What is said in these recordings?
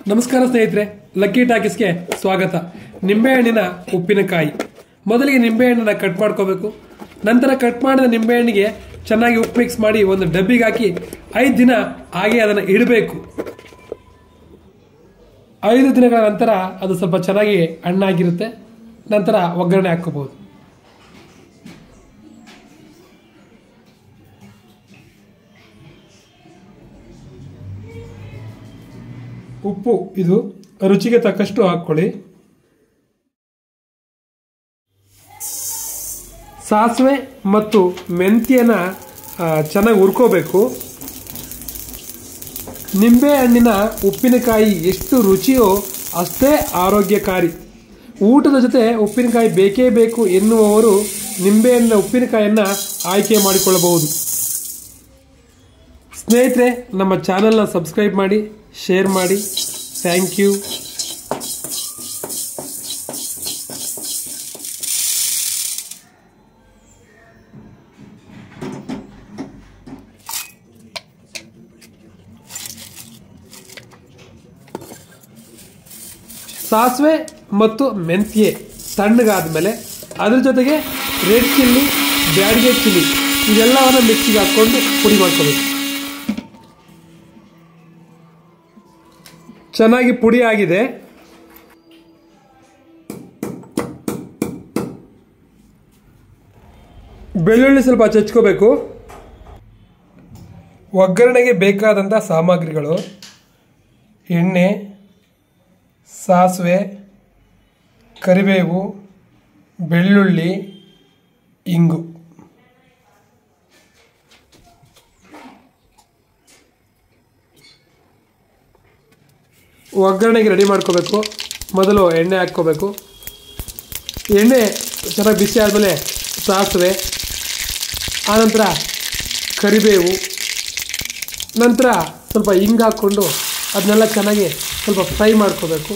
ನಮಸ್ಕಾರ ಸ್ನೇಹಿತರೆ ಲಕ್ಕಿ ಟಾಕೀಸ್ಗೆ ಸ್ವಾಗತ ನಿಂಬೆಹಣ್ಣಿನ ಉಪ್ಪಿನಕಾಯಿ ಮೊದಲಿಗೆ ನಿಂಬೆಹಣ್ಣನ್ನ ಕಟ್ ಮಾಡ್ಕೋಬೇಕು ನಂತರ ಕಟ್ ಮಾಡಿದ ನಿಂಬೆಹಣ್ಣಿಗೆ ಚೆನ್ನಾಗಿ ಉಪ್ಪು ಮಿಕ್ಸ್ ಮಾಡಿ ಒಂದು ಡಬ್ಬಿಗೆ ಹಾಕಿ ಐದು ದಿನ ಹಾಗೆ ಅದನ್ನು ಇಡಬೇಕು ಐದು ದಿನಗಳ ನಂತರ ಅದು ಸ್ವಲ್ಪ ಚೆನ್ನಾಗಿ ಹಣ್ಣಾಗಿರುತ್ತೆ ನಂತರ ಒಗ್ಗರಣೆ ಹಾಕೋಬಹುದು ಉಪ್ಪು ಇದು ರುಚಿಗೆ ತಕ್ಕಷ್ಟು ಹಾಕ್ಕೊಳ್ಳಿ ಸಾಸಿವೆ ಮತ್ತು ಮೆಂತ್ಯನ ಆ, ಚೆನ್ನಾಗಿ ಹುರ್ಕೋಬೇಕು ನಿಂಬೆ ಹಣ್ಣಿನ ಉಪ್ಪಿನಕಾಯಿ ಎಷ್ಟು ರುಚಿಯೋ ಅಷ್ಟೇ ಆರೋಗ್ಯಕಾರಿ ಊಟದ ಜೊತೆ ಉಪ್ಪಿನಕಾಯಿ ಬೇಕೇ ಬೇಕು ಎನ್ನುವವರು ನಿಂಬೆಹಣ್ಣಿನ ಉಪ್ಪಿನಕಾಯಿಯನ್ನು ಆಯ್ಕೆ ಮಾಡಿಕೊಳ್ಳಬಹುದು ಸ್ನೇಹಿತರೆ ನಮ್ಮ ಚಾನೆಲ್ನ ಸಬ್ಸ್ಕ್ರೈಬ್ ಮಾಡಿ ಶೇರ್ ಮಾಡಿ ಥ್ಯಾಂಕ್ ಯು ಸಾಸಿವೆ ಮತ್ತು ಮೆಂತ್ಯೆ ತಣ್ಣಗಾದ್ಮೇಲೆ ಅದ್ರ ಜೊತೆಗೆ ರೆಡ್ ಚಿಲ್ಲಿ ಬ್ಯಾಡಿಗೆ ಚಿಲ್ಲಿ ಇದೆಲ್ಲವನ್ನು ಮಿಕ್ಸಿಗೆ ಹಾಕ್ಕೊಂಡು ಪುಡಿ ಮಾಡ್ಕೋಬೇಕು ಚೆನ್ನಾಗಿ ಪುಡಿ ಆಗಿದೆ ಬೆಳ್ಳುಳ್ಳಿ ಸ್ವಲ್ಪ ಚಚ್ಕೋಬೇಕು ಒಗ್ಗರಣೆಗೆ ಬೇಕಾದಂಥ ಸಾಮಗ್ರಿಗಳು ಎಣ್ಣೆ ಸಾಸಿವೆ ಕರಿಬೇವು ಬೆಳ್ಳುಳ್ಳಿ ಇಂಗು ಒಗ್ಗರಣೆಗೆ ರೆಡಿ ಮಾಡ್ಕೋಬೇಕು ಮೊದಲು ಎಣ್ಣೆ ಹಾಕ್ಕೋಬೇಕು ಎಣ್ಣೆ ಚೆನ್ನಾಗಿ ಬಿಸಿ ಆದಮೇಲೆ ಸಾಸಿವೆ ಆನಂತರ ಕರಿಬೇವು ನಂತರ ಸ್ವಲ್ಪ ಹಿಂಗೆ ಹಾಕ್ಕೊಂಡು ಅದನ್ನೆಲ್ಲ ಚೆನ್ನಾಗಿ ಸ್ವಲ್ಪ ಫ್ರೈ ಮಾಡ್ಕೋಬೇಕು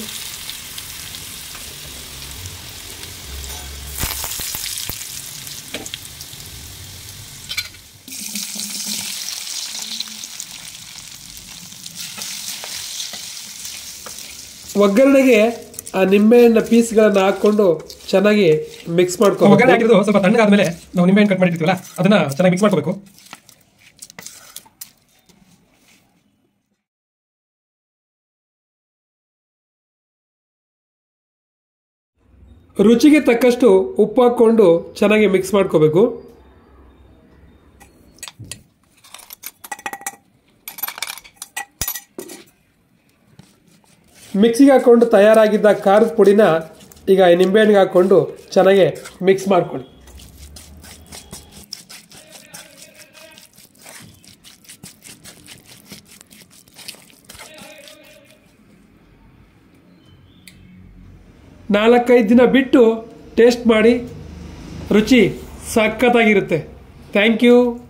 ಒಗ್ಗರಣೆಗೆ ಆ ನಿಂಬೆಹಣ್ಣ ಪೀಸ್ಗಳನ್ನ ಹಾಕೊಂಡು ಚೆನ್ನಾಗಿ ಮಿಕ್ಸ್ ಮಾಡ್ಕೋ ಒಗ್ಗರಣೆ ಹಾಕಿರೋದು ಸ್ವಲ್ಪ ತಣ್ಣಗಾದ್ಮೇಲೆ ನಾವು ನಿಂಬೆಹಣ್ಣು ಕಟ್ ಮಾಡಿರ್ತೀವಲ್ಲ ಅದನ್ನ ಚೆನ್ನಾಗಿ ಮಿಕ್ಸ್ ಮಾಡ್ಕೋಬೇಕು ರುಚಿಗೆ ತಕ್ಕಷ್ಟು ಉಪ್ಪು ಹಾಕ್ಕೊಂಡು ಚೆನ್ನಾಗಿ ಮಿಕ್ಸ್ ಮಾಡ್ಕೋಬೇಕು ಮಿಕ್ಸಿಗೆ ಹಾಕ್ಕೊಂಡು ತಯಾರಾಗಿದ್ದ ಖಾರದ ಪುಡಿನ ಈಗ ಈ ನಿಂಬೆಹಣ್ಣಿಗೆ ಹಾಕ್ಕೊಂಡು ಚೆನ್ನಾಗಿ ಮಿಕ್ಸ್ ಮಾಡ್ಕೊಳ್ಳಿ ನಾಲ್ಕೈದು ದಿನ ಬಿಟ್ಟು ಟೇಸ್ಟ್ ಮಾಡಿ ರುಚಿ ಸಖತ್ತಾಗಿರುತ್ತೆ ಥ್ಯಾಂಕ್ ಯು